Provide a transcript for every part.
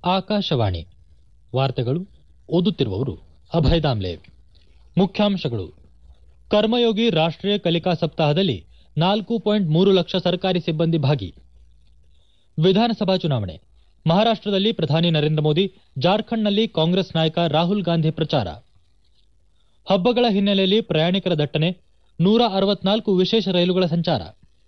ಆಕಾಶವಾಣಿ ವಾರ್ತೆಗಳು ಓದುತ್ತಿರುವವರು ಅಭಯ ದಾಮ್ಲೆ ಮುಖ್ಯಾಂಶಗಳು ಕರ್ಮಯೋಗಿ ರಾಷ್ಟೀಯ ಕಲಿಕಾ ಸಪ್ತಾಹದಲ್ಲಿ ನಾಲ್ಕು ಪಾಯಿಂಟ್ ಮೂರು ಲಕ್ಷ ಸರ್ಕಾರಿ ಸಿಬ್ಬಂದಿ ಭಾಗಿ ವಿಧಾನಸಭಾ ಚುನಾವಣೆ ಮಹಾರಾಷ್ಟದಲ್ಲಿ ಪ್ರಧಾನಿ ನರೇಂದ್ರ ಮೋದಿ ಜಾರ್ಖಂಡ್ನಲ್ಲಿ ಕಾಂಗ್ರೆಸ್ ನಾಯಕ ರಾಹುಲ್ ಗಾಂಧಿ ಪ್ರಚಾರ ಹಬ್ಬಗಳ ಹಿನ್ನೆಲೆಯಲ್ಲಿ ಪ್ರಯಾಣಿಕರ ದಟ್ಟಣೆ ನೂರ ಅರವತ್ನಾಲ್ಕು ವಿಶೇಷ ರೈಲುಗಳ ಸಂಚಾರ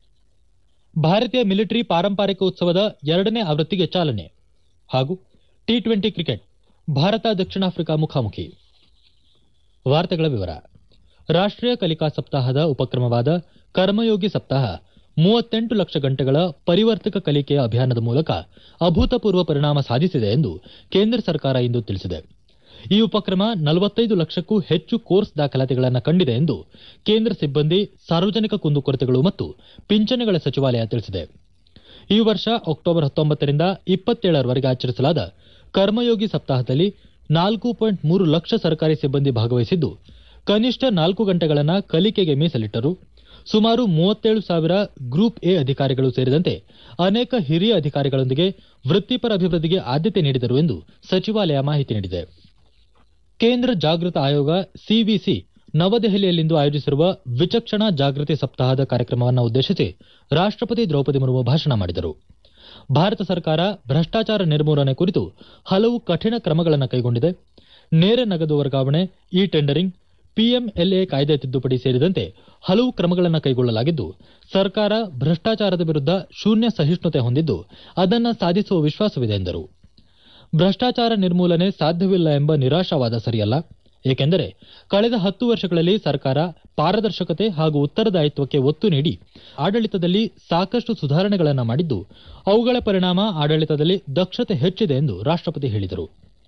ಭಾರತೀಯ ಮಿಲಿಟರಿ ಪಾರಂಪರಿಕ ಉತ್ಸವದ ಎರಡನೇ ಆವೃತ್ತಿಗೆ ಚಾಲನೆ ಹಾಗೂ ಟಿ ಟ್ವೆಂಟಿ ಕ್ರಿಕೆಟ್ ಭಾರತ ದಕ್ಷಿಣ ಆಫ್ರಿಕಾ ಮುಖಾಮುಖಿ ವಾರ್ತೆಗಳ ವಿವರ ರಾಷ್ಟೀಯ ಕಲಿಕಾ ಸಪ್ತಾಹದ ಉಪಕ್ರಮವಾದ ಕರ್ಮಯೋಗಿ ಸಪ್ತಾಹ ಮೂವತ್ತೆಂಟು ಲಕ್ಷ ಗಂಟೆಗಳ ಪರಿವರ್ತಕ ಕಲಿಕೆಯ ಅಭಿಯಾನದ ಮೂಲಕ ಅಭೂತಪೂರ್ವ ಪರಿಣಾಮ ಸಾಧಿಸಿದೆ ಎಂದು ಕೇಂದ್ರ ಸರ್ಕಾರ ಇಂದು ತಿಳಿಸಿದೆ ಈ ಉಪಕ್ರಮ ನಲವತ್ತೈದು ಲಕ್ಷಕ್ಕೂ ಹೆಚ್ಚು ಕೋರ್ಸ್ ದಾಖಲಾತಿಗಳನ್ನು ಕಂಡಿದೆ ಎಂದು ಕೇಂದ್ರ ಸಿಬ್ಬಂದಿ ಸಾರ್ವಜನಿಕ ಕುಂದುಕೊರತೆಗಳು ಮತ್ತು ಪಿಂಚಣಿಗಳ ಸಚಿವಾಲಯ ತಿಳಿಸಿದೆ ಈ ವರ್ಷ ಅಕ್ಟೋಬರ್ ಹತ್ತೊಂಬತ್ತರಿಂದ ಇಪ್ಪತ್ತೇಳರವರೆಗೆ ಆಚರಿಸಲಾದ ಕರ್ಮಯೋಗಿ ಸಪ್ತಾಹದಲ್ಲಿ ನಾಲ್ಕು ಪಾಯಿಂಟ್ ಮೂರು ಲಕ್ಷ ಸರ್ಕಾರಿ ಸಿಬ್ಬಂದಿ ಭಾಗವಹಿಸಿದ್ದು ಕನಿಷ್ಠ ನಾಲ್ಕು ಗಂಟೆಗಳನ್ನು ಕಲಿಕೆಗೆ ಮೀಸಲಿಟ್ಟರು ಸುಮಾರು ಮೂವತ್ತೇಳು ಸಾವಿರ ಗ್ರೂಪ್ ಎ ಅಧಿಕಾರಿಗಳು ಸೇರಿದಂತೆ ಅನೇಕ ಹಿರಿಯ ಅಧಿಕಾರಿಗಳೊಂದಿಗೆ ವೃತ್ತಿಪರ ಅಭಿವೃದ್ಧಿಗೆ ಆದ್ಯತೆ ನೀಡಿದರು ಎಂದು ಸಚಿವಾಲಯ ಮಾಹಿತಿ ನೀಡಿದೆ ಕೇಂದ್ರ ಜಾಗೃತ ಆಯೋಗ ಸಿವಿಸಿ ನವದೆಹಲಿಯಲ್ಲಿಂದು ಆಯೋಜಿಸಿರುವ ವಿಚಕ್ಷಣಾ ಜಾಗೃತಿ ಸಪ್ತಾಹದ ಕಾರ್ಯಕ್ರಮವನ್ನು ಉದ್ದೇಶಿಸಿ ರಾಷ್ಟಪತಿ ದ್ರೌಪದಿ ಮುರ್ಮು ಭಾಷಣ ಮಾಡಿದರು ಭಾರತ ಸರ್ಕಾರ ಭ್ರಷ್ಟಾಚಾರ ನಿರ್ಮೂಲನೆ ಕುರಿತು ಹಲವು ಕಠಿಣ ಕ್ರಮಗಳನ್ನು ಕೈಗೊಂಡಿದೆ ನೇರ ನಗದು ವರ್ಗಾವಣೆ ಇ ಟೆಂಡರಿಂಗ್ ಪಿಎಂಎಲ್ಎ ಕಾಯ್ದೆ ತಿದ್ದುಪಡಿ ಸೇರಿದಂತೆ ಹಲವು ಕ್ರಮಗಳನ್ನು ಕೈಗೊಳ್ಳಲಾಗಿದ್ದು ಸರ್ಕಾರ ಭ್ರಷ್ಟಾಚಾರದ ವಿರುದ್ಧ ಶೂನ್ಯ ಸಹಿಷ್ಣುತೆ ಹೊಂದಿದ್ದು ಅದನ್ನು ಸಾಧಿಸುವ ವಿಶ್ವಾಸವಿದೆ ಎಂದರು ಭ್ರಷ್ಟಾಚಾರ ನಿರ್ಮೂಲನೆ ಸಾಧ್ಯವಿಲ್ಲ ಎಂಬ ನಿರಾಶಾವಾದ ಸರಿಯಲ್ಲ ಏಕೆಂದರೆ ಕಳೆದ ಹತ್ತು ವರ್ಷಗಳಲ್ಲಿ ಸರ್ಕಾರ ಪಾರದರ್ಶಕತೆ ಹಾಗೂ ಉತ್ತರದಾಯಿತ್ವಕ್ಕೆ ಒತ್ತು ನೀಡಿ ಆಡಳಿತದಲ್ಲಿ ಸಾಕಷ್ಟು ಸುಧಾರಣೆಗಳನ್ನು ಮಾಡಿದ್ದು ಅವುಗಳ ಪರಿಣಾಮ ಆಡಳಿತದಲ್ಲಿ ದಕ್ಷತೆ ಹೆಚ್ಚಿದೆ ಎಂದು ರಾಷ್ಟಪತಿ ಹೇಳಿದರು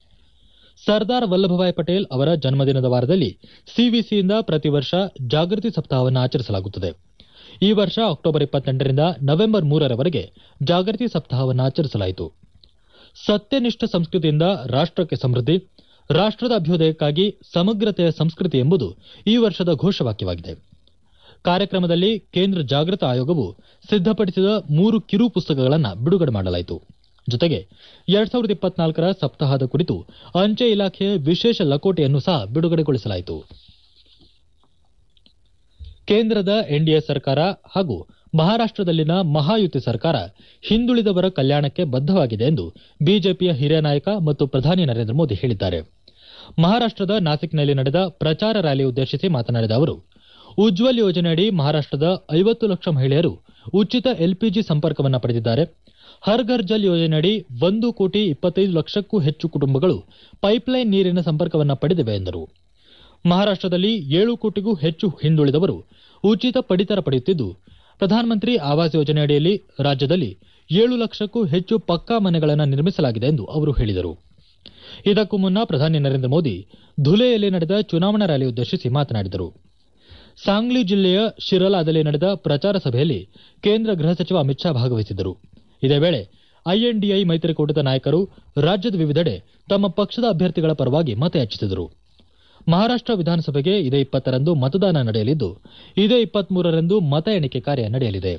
ಸರ್ದಾರ್ ವಲ್ಲಭಭಾಯ್ ಪಟೇಲ್ ಅವರ ಜನ್ಮದಿನದ ವಾರದಲ್ಲಿ ಸಿವಿಸಿಯಿಂದ ಪ್ರತಿ ವರ್ಷ ಜಾಗೃತಿ ಸಪ್ತಾಹವನ್ನು ಆಚರಿಸಲಾಗುತ್ತದೆ ಈ ವರ್ಷ ಅಕ್ಟೋಬರ್ ಇಪ್ಪತ್ತೆಂಟರಿಂದ ನವೆಂಬರ್ ಮೂರರವರೆಗೆ ಜಾಗೃತಿ ಸಪ್ತಾಹವನ್ನು ಆಚರಿಸಲಾಯಿತು ಸತ್ಯನಿಷ್ಠ ಸಂಸ್ಕೃತಿಯಿಂದ ರಾಷ್ಟಕ್ಕೆ ಸಮೃದ್ಧಿ ರಾಷ್ಟದ ಅಭ್ಯುದಯಕ್ಕಾಗಿ ಸಮಗ್ರತೆಯ ಸಂಸ್ಕೃತಿ ಎಂಬುದು ಈ ವರ್ಷದ ಘೋಷವಾಕ್ಯವಾಗಿದೆ ಕಾರ್ಯಕ್ರಮದಲ್ಲಿ ಕೇಂದ್ರ ಜಾಗೃತ ಆಯೋಗವು ಸಿದ್ಧಪಡಿಸಿದ ಮೂರು ಕಿರು ಪುಸ್ತಕಗಳನ್ನು ಬಿಡುಗಡೆ ಮಾಡಲಾಯಿತು ಜೊತೆಗೆ ಎರಡ್ ಸಾವಿರದ ಇಪ್ಪತ್ನಾಲ್ಕರ ಸಪ್ತಾಹದ ಕುರಿತು ಅಂಚೆ ಇಲಾಖೆಯ ವಿಶೇಷ ಲಕೋಟೆಯನ್ನು ಸಹ ಬಿಡುಗಡೆಗೊಳಿಸಲಾಯಿತು ಕೇಂದ್ರದ ಎನ್ಡಿಎ ಸರ್ಕಾರ ಹಾಗೂ ಮಹಾರಾಷ್ಟದಲ್ಲಿನ ಮಹಾಯುತಿ ಸರ್ಕಾರ ಹಿಂದುಳಿದವರ ಕಲ್ಯಾಣಕ್ಕೆ ಬದ್ಧವಾಗಿದೆ ಎಂದು ಬಿಜೆಪಿಯ ಹಿರಿಯ ನಾಯಕ ಮತ್ತು ಪ್ರಧಾನಿ ನರೇಂದ್ರ ಮೋದಿ ಹೇಳಿದ್ದಾರೆ ಮಹಾರಾಷ್ಟದ ನಾಸಿಕ್ನಲ್ಲಿ ನಡೆದ ಪ್ರಚಾರ ರ್ಯಾಲಿ ಉದ್ದೇಶಿಸಿ ಮಾತನಾಡಿದ ಅವರು ಉಜ್ವಲ್ ಯೋಜನೆಯಡಿ ಮಹಾರಾಷ್ಟದ ಐವತ್ತು ಲಕ್ಷ ಮಹಿಳೆಯರು ಉಚಿತ ಎಲ್ಪಿಜಿ ಸಂಪರ್ಕವನ್ನು ಪಡೆದಿದ್ದಾರೆ ಹರ್ ಘರ್ ಜಲ್ ಯೋಜನೆಯಡಿ ಒಂದು ಕೋಟಿ ಇಪ್ಪತ್ತೈದು ಲಕ್ಷಕ್ಕೂ ಹೆಚ್ಚು ಕುಟುಂಬಗಳು ಪೈಪ್ಲೈನ್ ನೀರಿನ ಸಂಪರ್ಕವನ್ನು ಪಡೆದಿವೆ ಎಂದರು ಮಹಾರಾಷ್ಟದಲ್ಲಿ ಏಳು ಕೋಟಿಗೂ ಹೆಚ್ಚು ಹಿಂದುಳಿದವರು ಉಚಿತ ಪಡಿತರ ಪಡೆಯುತ್ತಿದ್ದು ಪ್ರಧಾನಮಂತ್ರಿ ಆವಾಸ್ ಯೋಜನೆಯಡಿಯಲ್ಲಿ ರಾಜ್ಯದಲ್ಲಿ ಏಳು ಲಕ್ಷಕ್ಕೂ ಹೆಚ್ಚು ಪಕ್ಕಾ ಮನೆಗಳನ್ನು ನಿರ್ಮಿಸಲಾಗಿದೆ ಎಂದು ಅವರು ಹೇಳಿದರು ಇದಕ್ಕೂ ಮುನ್ನ ಪ್ರಧಾನಿ ನರೇಂದ್ರ ಮೋದಿ ಧುಲೆಯಲ್ಲಿ ನಡೆದ ಚುನಾವಣಾ ರ್ಯಾಲಿ ಉದ್ದೇಶಿಸಿ ಮಾತನಾಡಿದರು ಸಾಂಗ್ಲಿ ಜಿಲ್ಲೆಯ ಶಿರಲಾದಲ್ಲಿ ನಡೆದ ಪ್ರಚಾರ ಸಭೆಯಲ್ಲಿ ಕೇಂದ್ರ ಗೃಹ ಸಚಿವ ಅಮಿತ್ ಶಾ ಭಾಗವಹಿಸಿದ್ದರು ಇದೇ ವೇಳೆ ಐಎನ್ಡಿಐ ಮೈತ್ರಿಕೂಟದ ನಾಯಕರು ರಾಜ್ಯದ ವಿವಿಧೆಡೆ ತಮ್ಮ ಪಕ್ಷದ ಅಭ್ಯರ್ಥಿಗಳ ಪರವಾಗಿ ಮತಯಾಚಿಸಿದರು ಮಹಾರಾಷ್ಟ ವಿಧಾನಸಭೆಗೆ ಇದೇ ಇಪ್ಪತ್ತರಂದು ಮತದಾನ ನಡೆಯಲಿದ್ದು ಇದೇ ಇಪ್ಪತ್ಮೂರರಂದು ಮತ ಎಣಿಕೆ ಕಾರ್ಯ ನಡೆಯಲಿದೆ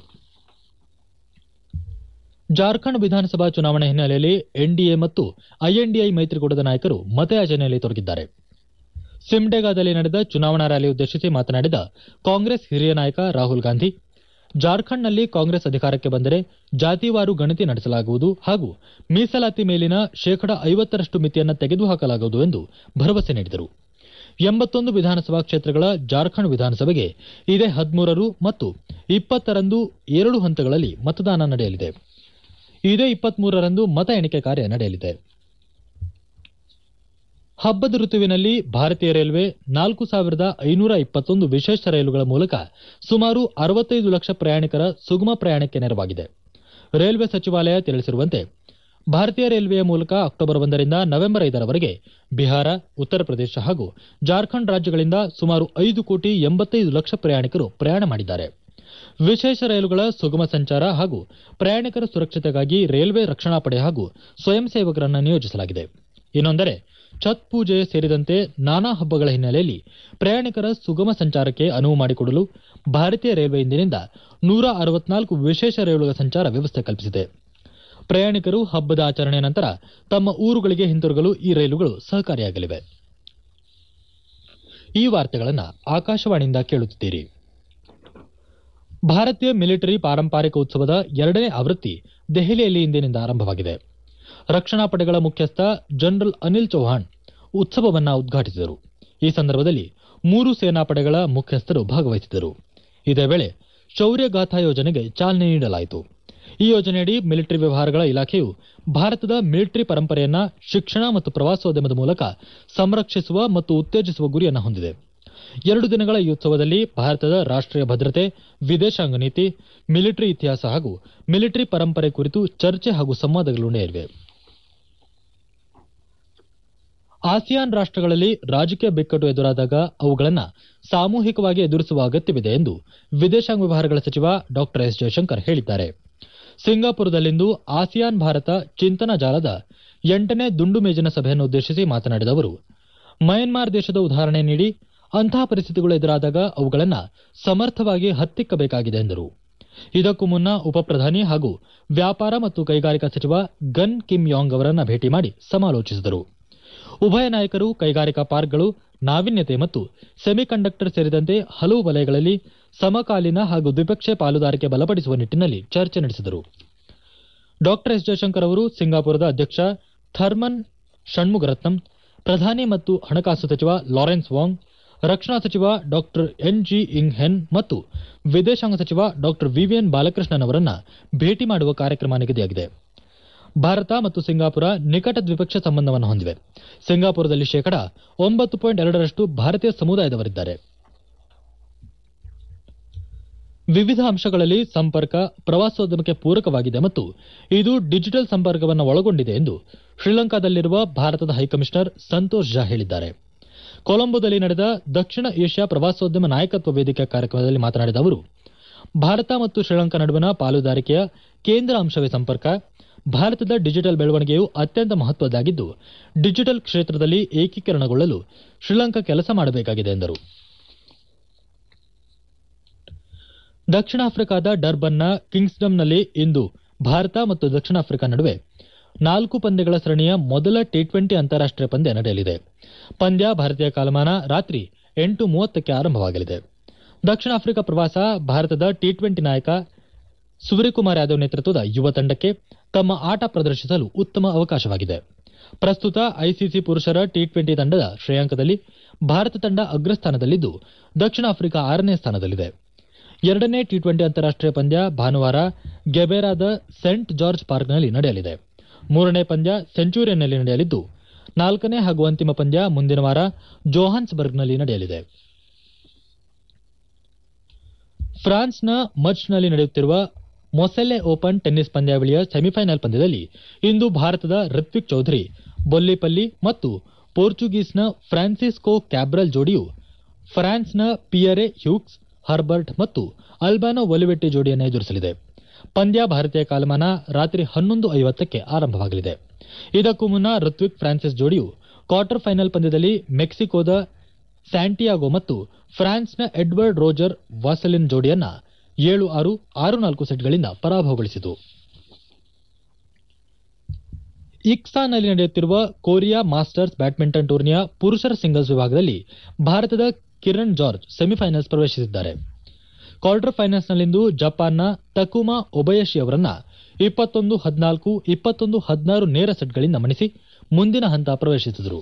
ಜಾರ್ಖಂಡ್ ವಿಧಾನಸಭಾ ಚುನಾವಣೆ ಹಿನ್ನೆಲೆಯಲ್ಲಿ ಎನ್ಡಿಎ ಮತ್ತು ಐಎನ್ಡಿಐ ಮೈತ್ರಿಕೂಟದ ನಾಯಕರು ಮತಯಾಚನೆಯಲ್ಲಿ ತೊಡಗಿದ್ದಾರೆ ಸಿಮ್ಡೆಗಾದಲ್ಲಿ ನಡೆದ ಚುನಾವಣಾ ರ್ಯಾಲಿ ಉದ್ದೇಶಿಸಿ ಮಾತನಾಡಿದ ಕಾಂಗ್ರೆಸ್ ಹಿರಿಯ ನಾಯಕ ರಾಹುಲ್ ಗಾಂಧಿ ಜಾರ್ಖಂಡ್ನಲ್ಲಿ ಕಾಂಗ್ರೆಸ್ ಅಧಿಕಾರಕ್ಕೆ ಬಂದರೆ ಜಾತಿವಾರು ಗಣತಿ ನಡೆಸಲಾಗುವುದು ಹಾಗೂ ಮೀಸಲಾತಿ ಮೇಲಿನ ಶೇಕಡ ಐವತ್ತರಷ್ಟು ಮಿತಿಯನ್ನು ತೆಗೆದುಹಾಕಲಾಗುವುದು ಎಂದು ಭರವಸೆ ನೀಡಿದರು ಎಂಬತ್ತೊಂದು ವಿಧಾನಸಭಾ ಕ್ಷೇತ್ರಗಳ ಜಾರ್ಖಂಡ್ ವಿಧಾನಸಭೆಗೆ ಇದೇ ಹದಿಮೂರರು ಮತ್ತು ಇಪ್ಪತ್ತರಂದು ಎರಡು ಹಂತಗಳಲ್ಲಿ ಮತದಾನ ನಡೆಯಲಿದೆ ಇದೇ ಇಪ್ಪತ್ಮೂರರಂದು ಮತ ಎಣಿಕೆ ಕಾರ್ಯ ನಡೆಯಲಿದೆ ಹಬ್ಬದ ಋತುವಿನಲ್ಲಿ ಭಾರತೀಯ ರೈಲ್ವೆ ನಾಲ್ಕು ಸಾವಿರದ ಐನೂರ ಇಪ್ಪತ್ತೊಂದು ವಿಶೇಷ ರೈಲುಗಳ ಮೂಲಕ ಸುಮಾರು ಅರವತ್ತೈದು ಲಕ್ಷ ಪ್ರಯಾಣಿಕರ ಸುಗಮ ಪ್ರಯಾಣಕ್ಕೆ ನೆರವಾಗಿದೆ ರೈಲ್ವೆ ಸಚಿವಾಲಯ ತಿಳಿಸಿರುವಂತೆ ಭಾರತೀಯ ರೈಲ್ವೆಯ ಮೂಲಕ ಅಕ್ಟೋಬರ್ ಒಂದರಿಂದ ನವೆಂಬರ್ ಐದರವರೆಗೆ ಬಿಹಾರ ಉತ್ತರ ಪ್ರದೇಶ ಹಾಗೂ ಜಾರ್ಖಂಡ್ ರಾಜ್ಯಗಳಿಂದ ಸುಮಾರು ಐದು ಕೋಟಿ ಎಂಬತ್ತೈದು ಲಕ್ಷ ಪ್ರಯಾಣಿಕರು ಪ್ರಯಾಣ ಮಾಡಿದ್ದಾರೆ ವಿಶೇಷ ರೈಲುಗಳ ಸುಗಮ ಸಂಚಾರ ಹಾಗೂ ಪ್ರಯಾಣಿಕರ ಸುರಕ್ಷತೆಗಾಗಿ ರೈಲ್ವೆ ರಕ್ಷಣಾ ಪಡೆ ಹಾಗೂ ಸ್ವಯಂ ಸೇವಕರನ್ನು ನಿಯೋಜಿಸಲಾಗಿದೆ ಇನ್ನೊಂದೆಡೆ ಛತ್ ಪೂಜೆ ಸೇರಿದಂತೆ ನಾನಾ ಹಬ್ಬಗಳ ಹಿನ್ನೆಲೆಯಲ್ಲಿ ಪ್ರಯಾಣಿಕರ ಸುಗಮ ಸಂಚಾರಕ್ಕೆ ಅನುವು ಮಾಡಿಕೊಡಲು ಭಾರತೀಯ ರೈಲ್ವೆ ಇಂದಿನಿಂದ ನೂರ ಅರವತ್ನಾಲ್ಕು ವಿಶೇಷ ರೈಲುಗಳ ಸಂಚಾರ ವ್ಯವಸ್ಥೆ ಕಲ್ಪಿಸಿದೆ ಪ್ರಯಾಣಿಕರು ಹಬ್ಬದ ಆಚರಣೆಯ ನಂತರ ತಮ್ಮ ಊರುಗಳಿಗೆ ಹಿಂತಿರುಗಲು ಈ ರೈಲುಗಳು ಸಹಕಾರಿಯಾಗಲಿವೆ ಈ ವಾರ್ತೆಗಳನ್ನು ಆಕಾಶವಾಣಿಯಿಂದ ಕೇಳುತ್ತಿದ್ದೀರಿ ಭಾರತೀಯ ಮಿಲಿಟರಿ ಪಾರಂಪರಿಕ ಉತ್ಸವದ ಎರಡನೇ ಆವೃತ್ತಿ ದೆಹಲಿಯಲ್ಲಿ ಇಂದಿನಿಂದ ಆರಂಭವಾಗಿದೆ ರಕ್ಷಣಾ ಪಡೆಗಳ ಮುಖ್ಯಸ್ಥ ಜನರಲ್ ಅನಿಲ್ ಚೌಹಾಣ್ ಉತ್ಸವವನ್ನ ಉದ್ಘಾಟಿಸಿದರು ಈ ಸಂದರ್ಭದಲ್ಲಿ ಮೂರು ಸೇನಾ ಪಡೆಗಳ ಮುಖ್ಯಸ್ಥರು ಭಾಗವಹಿಸಿದ್ದರು ಇದೇ ವೇಳೆ ಶೌರ್ಯ ಗಾಥಾ ಯೋಜನೆಗೆ ಚಾಲನೆ ನೀಡಲಾಯಿತು ಈ ಯೋಜನೆಯಡಿ ಮಿಲಿಟರಿ ವ್ಯವಹಾರಗಳ ಇಲಾಖೆಯು ಭಾರತದ ಮಿಲಿಟರಿ ಪರಂಪರೆಯನ್ನ ಶಿಕ್ಷಣ ಮತ್ತು ಪ್ರವಾಸೋದ್ಯಮದ ಮೂಲಕ ಸಂರಕ್ಷಿಸುವ ಮತ್ತು ಉತ್ತೇಜಿಸುವ ಗುರಿಯನ್ನು ಹೊಂದಿದೆ ಎರಡು ದಿನಗಳ ಈ ಉತ್ಸವದಲ್ಲಿ ಭಾರತದ ರಾಷ್ಟ್ರೀಯ ಭದ್ರತೆ ವಿದೇಶಾಂಗ ನೀತಿ ಮಿಲಿಟರಿ ಇತಿಹಾಸ ಹಾಗೂ ಮಿಲಿಟರಿ ಪರಂಪರೆ ಕುರಿತು ಚರ್ಚೆ ಹಾಗೂ ಸಂವಾದಗಳು ನಡೆಯಲಿವೆ ಆಸಿಯಾನ್ ರಾಷ್ಟ್ರಗಳಲ್ಲಿ ರಾಜಕೀಯ ಬಿಕ್ಕಟ್ಟು ಎದುರಾದಾಗ ಅವುಗಳನ್ನು ಸಾಮೂಹಿಕವಾಗಿ ಎದುರಿಸುವ ಅಗತ್ಯವಿದೆ ಎಂದು ವಿದೇಶಾಂಗ ವ್ಯವಹಾರಗಳ ಸಚಿವ ಡಾ ಎಸ್ ಜಯಶಂಕರ್ ಹೇಳಿದ್ದಾರೆ ಸಿಂಗಾಪುರದಲ್ಲಿಂದು ಆಸಿಯಾನ್ ಭಾರತ ಚಿಂತನಾ ಜಾಲದ ಎಂಟನೇ ದುಂಡು ಮೇಜಿನ ಸಭೆಯನ್ನು ಉದ್ದೇಶಿಸಿ ಮಾತನಾಡಿದ ಅವರು ಮಯನ್ಮಾರ್ ದೇಶದ ಉದಾಹರಣೆ ನೀಡಿ ಅಂತಹ ಪರಿಸ್ಥಿತಿಗಳು ಎದುರಾದಾಗ ಅವುಗಳನ್ನು ಸಮರ್ಥವಾಗಿ ಹತ್ತಿಕ್ಕಬೇಕಾಗಿದೆ ಎಂದರು ಇದಕ್ಕೂ ಮುನ್ನ ಉಪಪ್ರಧಾನಿ ಹಾಗೂ ವ್ಯಾಪಾರ ಮತ್ತು ಕೈಗಾರಿಕಾ ಸಚಿವ ಗನ್ ಕಿಮ್ ಯಾಂಗ್ ಅವರನ್ನ ಭೇಟಿ ಮಾಡಿ ಸಮಾಲೋಚಿಸಿದರು ಉಭಯ ನಾಯಕರು ಕೈಗಾರಿಕಾ ಪಾರ್ಕ್ಗಳು ನಾವೀನ್ಯತೆ ಮತ್ತು ಸೆಮಿಕಂಡಕ್ಟರ್ ಸೇರಿದಂತೆ ಹಲವು ವಲಯಗಳಲ್ಲಿ ಸಮಕಾಲೀನ ಹಾಗೂ ದ್ವಿಪಕ್ಷೀಯ ಪಾಲುದಾರಿಕೆ ಬಲಪಡಿಸುವ ನಿಟ್ಟಿನಲ್ಲಿ ಚರ್ಚೆ ನಡೆಸಿದರು ಡಾ ಎಸ್ ಜಯಶಂಕರ್ ಅವರು ಸಿಂಗಾಪುರದ ಅಧ್ಯಕ್ಷ ಥರ್ಮನ್ ಷಣ್ಮುಗರತ್ನಂ ಪ್ರಧಾನಿ ಮತ್ತು ಹಣಕಾಸು ಸಚಿವ ಲಾರೆನ್ಸ್ ವಾಂಗ್ ರಕ್ಷಣಾ ಸಚಿವ ಡಾ ಎನ್ ಜಿ ಇಂಗ್ ಹೆನ್ ಮತ್ತು ವಿದೇಶಾಂಗ ಸಚಿವ ಡಾ ವಿವಿಯನ್ ಬಾಲಕೃಷ್ಣನ್ ಅವರನ್ನ ಭೇಟಿ ಮಾಡುವ ಕಾರ್ಯಕ್ರಮ ನಿಗದಿಯಾಗಿದೆ ಭಾರತ ಮತ್ತು ಸಿಂಗಾಪುರ ನಿಕಟ ದ್ವಿಪಕ್ಷೀಯ ಸಂಬಂಧವನ್ನು ಹೊಂದಿವೆ ಸಿಂಗಾಪುರದಲ್ಲಿ ಶೇಕಡ ಒಂಬತ್ತು ಪಾಯಿಂಟ್ ಎರಡರಷ್ಟು ಭಾರತೀಯ ಸಮುದಾಯದವರಿದ್ದಾರೆ ವಿವಿಧ ಅಂಶಗಳಲ್ಲಿ ಸಂಪರ್ಕ ಪ್ರವಾಸೋದ್ಯಮಕ್ಕೆ ಪೂರಕವಾಗಿದೆ ಮತ್ತು ಇದು ಡಿಜಿಟಲ್ ಸಂಪರ್ಕವನ್ನು ಒಳಗೊಂಡಿದೆ ಎಂದು ಶ್ರೀಲಂಕಾದಲ್ಲಿರುವ ಭಾರತದ ಹೈಕಮಿಷನರ್ ಸಂತೋಷ್ ಝಾ ಹೇಳಿದ್ದಾರೆ ಕೊಲಂಬೋದಲ್ಲಿ ನಡೆದ ದಕ್ಷಿಣ ಏಷ್ಯಾ ಪ್ರವಾಸೋದ್ಯಮ ನಾಯಕತ್ವ ವೇದಿಕೆ ಕಾರ್ಯಕ್ರಮದಲ್ಲಿ ಮಾತನಾಡಿದ ಅವರು ಭಾರತ ಮತ್ತು ಶ್ರೀಲಂಕಾ ನಡುವಿನ ಪಾಲುದಾರಿಕೆಯ ಕೇಂದ್ರ ಅಂಶವೇ ಸಂಪರ್ಕ ಭಾರತದ ಡಿಜಿಟಲ್ ಬೆಳವಣಿಗೆಯು ಅತ್ಯಂತ ಮಹತ್ವದ್ದಾಗಿದ್ದು ಡಿಜಿಟಲ್ ಕ್ಷೇತ್ರದಲ್ಲಿ ಏಕೀಕರಣಗೊಳ್ಳಲು ಶ್ರೀಲಂಕಾ ಕೆಲಸ ಮಾಡಬೇಕಾಗಿದೆ ಎಂದರು ದಕ್ಷಿಣ ಆಫ್ರಿಕಾದ ಡರ್ಬನ್ನ ಕಿಂಗ್ಸ್ಡಮ್ನಲ್ಲಿ ಇಂದು ಭಾರತ ಮತ್ತು ದಕ್ಷಿಣ ಆಫ್ರಿಕಾ ನಡುವೆ ನಾಲ್ಕು ಪಂದ್ಯಗಳ ಸರಣಿಯ ಮೊದಲ ಟಿ ಟ್ವೆಂಟಿ ಅಂತಾರಾಷ್ಟೀಯ ಪಂದ್ಯ ನಡೆಯಲಿದೆ ಪಂದ್ಯ ಭಾರತೀಯ ಕಾಲಮಾನ ರಾತ್ರಿ ಎಂಟು ಮೂವತ್ತಕ್ಕೆ ಆರಂಭವಾಗಲಿದೆ ದಕ್ಷಿಣ ಆಫ್ರಿಕಾ ಪ್ರವಾಸ ಭಾರತದ ಟಿ ಟ್ವೆಂಟಿ ನಾಯಕ ಸೂರ್ಯಕುಮಾರ್ ಯಾದವ್ ನೇತೃತ್ವದ ಯುವ ತಂಡಕ್ಕೆ ತಮ್ಮ ಆಟ ಪ್ರದರ್ಶಿಸಲು ಉತ್ತಮ ಅವಕಾಶವಾಗಿದೆ ಪ್ರಸ್ತುತ ಐಸಿಸಿ ಪುರುಷರ ಟಿ ಟ್ವೆಂಟಿ ತಂಡದ ಶ್ರೇಯಾಂಕದಲ್ಲಿ ಭಾರತ ತಂಡ ಅಗ್ರಸ್ಥಾನದಲ್ಲಿದ್ದು ದಕ್ಷಿಣ ಆಫ್ರಿಕಾ ಆರನೇ ಸ್ಥಾನದಲ್ಲಿದೆ ಎರಡನೇ ಟಿ ಟ್ವೆಂಟಿ ಅಂತಾರಾಷ್ಟೀಯ ಪಂದ್ಯ ಭಾನುವಾರ ಗೆಬೇರಾದ ಸೆಂಟ್ ಜಾರ್ಜ್ ಪಾರ್ಕ್ನಲ್ಲಿ ನಡೆಯಲಿದೆ ಮೂರನೇ ಪಂದ್ಯ ಸೆಂಚುರಿಯನ್ನಲ್ಲಿ ನಡೆಯಲಿದ್ದು ನಾಲ್ಕನೇ ಹಾಗೂ ಅಂತಿಮ ಪಂದ್ಯ ಮುಂದಿನ ವಾರ ಜೋಹಾನ್ಸ್ಬರ್ಗ್ನಲ್ಲಿ ನಡೆಯಲಿದೆ ಫ್ರಾನ್ಸ್ನ ಮಚ್ನಲ್ಲಿ ನಡೆಯುತ್ತಿರುವ ಮೊಸೆಲ್ಲೆ ಓಪನ್ ಟೆನ್ನಿಸ್ ಪಂದ್ಯಾವಳಿಯ ಸೆಮಿಫೈನಲ್ ಪಂದ್ಯದಲ್ಲಿ ಇಂದು ಭಾರತದ ಋತ್ವಿಕ್ ಚೌಧರಿ ಬೊಲ್ಲಿಪಲ್ಲಿ ಮತ್ತು ಪೋರ್ಚುಗೀಸ್ನ ಫ್ರಾನ್ಸಿಸ್ಕೋ ಕ್ಯಾಬ್ರಲ್ ಜೋಡಿಯು ಫ್ರಾನ್ಸ್ನ ಪಿಯರೆ ಹ್ಯೂಕ್ಸ್ ಹರ್ಬರ್ಟ್ ಮತ್ತು ಅಲ್ಬಾನೋ ಒಲಿವೆಟ್ಟಿ ಜೋಡಿಯನ್ನು ಎದುರಿಸಲಿದೆ ಪಂದ್ಯ ಭಾರತೀಯ ಕಾಲಮಾನ ರಾತ್ರಿ ಹನ್ನೊಂದು ಐವತ್ತಕ್ಕೆ ಆರಂಭವಾಗಲಿದೆ ಇದಕ್ಕೂ ಮುನ್ನ ಋತ್ವಿಕ್ ಫ್ರಾನ್ಸಿಸ್ ಜೋಡಿಯು ಕ್ವಾರ್ಟರ್ ಫೈನಲ್ ಪಂದ್ಯದಲ್ಲಿ ಮೆಕ್ಸಿಕೋದ ಸ್ಯಾಂಟಿಯಾಗೋ ಮತ್ತು ಫ್ರಾನ್ಸ್ನ ಎಡ್ವರ್ಡ್ ರೋಜರ್ ವಾಸಲಿನ್ ಜೋಡಿಯನ್ನ ಏಳು ಆರು ಆರು ನಾಲ್ಕು ಸೆಟ್ಗಳಿಂದ ಪರಾಭವಗೊಳಿಸಿತು ಇಕ್ಸಾನ್ನಲ್ಲಿ ನಡೆಯುತ್ತಿರುವ ಕೊರಿಯಾ ಮಾಸ್ಟರ್ಸ್ ಬ್ಯಾಡ್ಮಿಂಟನ್ ಟೂರ್ನಿಯ ಪುರುಷರ ಸಿಂಗಲ್ಸ್ ವಿಭಾಗದಲ್ಲಿ ಭಾರತದ ಕಿರಣ್ ಜಾರ್ಜ್ ಸೆಮಿಫೈನಲ್ಸ್ ಪ್ರವೇಶಿಸಿದ್ದಾರೆ ಕ್ವಾರ್ಟರ್ ಫೈನಲ್ಸ್ನಲ್ಲಿಂದು ಜಪಾನ್ನ ತಕುಮಾ ಒಬಯಶಿ ಅವರನ್ನ ಇಪ್ಪತ್ತೊಂದು ಹದಿನಾಲ್ಕು ಇಪ್ಪತ್ತೊಂದು ಹದಿನಾರು ನೇರ ಸೆಟ್ಗಳಿಂದ ಮಣಿಸಿ ಮುಂದಿನ ಹಂತ ಪ್ರವೇಶಿಸಿದರು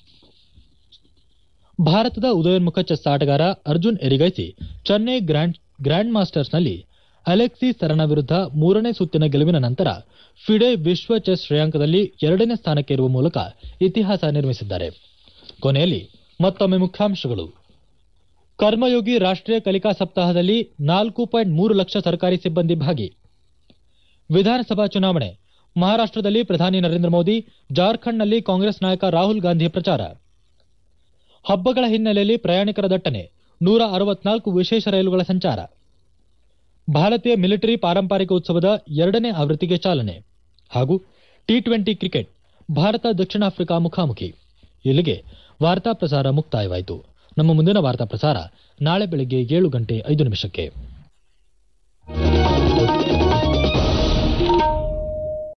ಭಾರತದ ಉದಯೋನ್ಮುಖ ಚೆಸ್ ಆಟಗಾರ ಅರ್ಜುನ್ ಎರಿಗೈಸಿ ಚೆನ್ನೈ ಗ್ರ್ಯಾಂಡ್ ಗ್ರ್ಯಾಂಡ್ ಮಾಸ್ಟರ್ಸ್ನಲ್ಲಿ ಅಲೆಕ್ಸಿ ಸರಣ ವಿರುದ್ಧ ಮೂರನೇ ಸುತ್ತಿನ ಗೆಲುವಿನ ನಂತರ ಫಿಡೆ ವಿಶ್ವ ಚೆಸ್ ಶ್ರೇಯಾಂಕದಲ್ಲಿ ಎರಡನೇ ಸ್ಥಾನಕ್ಕೆ ಇರುವ ಮೂಲಕ ಇತಿಹಾಸ ನಿರ್ಮಿಸಿದ್ದಾರೆ ಕೊನೆಯಲ್ಲಿ ಮತ್ತೊಮ್ಮೆ ಮುಖ್ಯಾಂಶಗಳು ಕರ್ಮಯೋಗಿ ರಾಷ್ಟ್ರೀಯ ಕಲಿಕಾ ಸಪ್ತಾಹದಲ್ಲಿ ನಾಲ್ಕು ಪಾಯಿಂಟ್ ಮೂರು ಲಕ್ಷ ಸರ್ಕಾರಿ ಸಿಬ್ಬಂದಿ ಭಾಗಿ ವಿಧಾನಸಭಾ ಚುನಾವಣೆ ಮಹಾರಾಷ್ಟ್ರದಲ್ಲಿ ಪ್ರಧಾನಿ ನರೇಂದ್ರ ಮೋದಿ ಜಾರ್ಖಂಡ್ನಲ್ಲಿ ಕಾಂಗ್ರೆಸ್ ನಾಯಕ ರಾಹುಲ್ ಗಾಂಧಿ ಪ್ರಚಾರ ಹಬ್ಬಗಳ ಹಿನ್ನೆಲೆಯಲ್ಲಿ ಪ್ರಯಾಣಿಕರ ದಟ್ಟಣೆ ನೂರ ಅರವತ್ನಾಲ್ಕು ವಿಶೇಷ ರೈಲುಗಳ ಸಂಚಾರ ಭಾರತೀಯ ಮಿಲಿಟರಿ ಪಾರಂಪರಿಕ ಉತ್ಸವದ ಎರಡನೇ ಆವೃತ್ತಿಗೆ ಚಾಲನೆ ಹಾಗೂ ಟಿ ಟ್ವೆಂಟಿ ಕ್ರಿಕೆಟ್ ಭಾರತ ದಕ್ಷಿಣ ಆಫ್ರಿಕಾ ಮುಖಾಮುಖಿ ಇಲ್ಲಿಗೆ ವಾರ್ತಾ ಪ್ರಸಾರ ಮುಕ್ತಾಯವಾಯಿತು ನಮ್ಮ ಮುಂದಿನ ವಾರ್ತಾ ಪ್ರಸಾರ ನಾಳೆ ಬೆಳಗ್ಗೆ ಏಳು ಗಂಟೆ ಐದು ನಿಮಿಷಕ್ಕೆ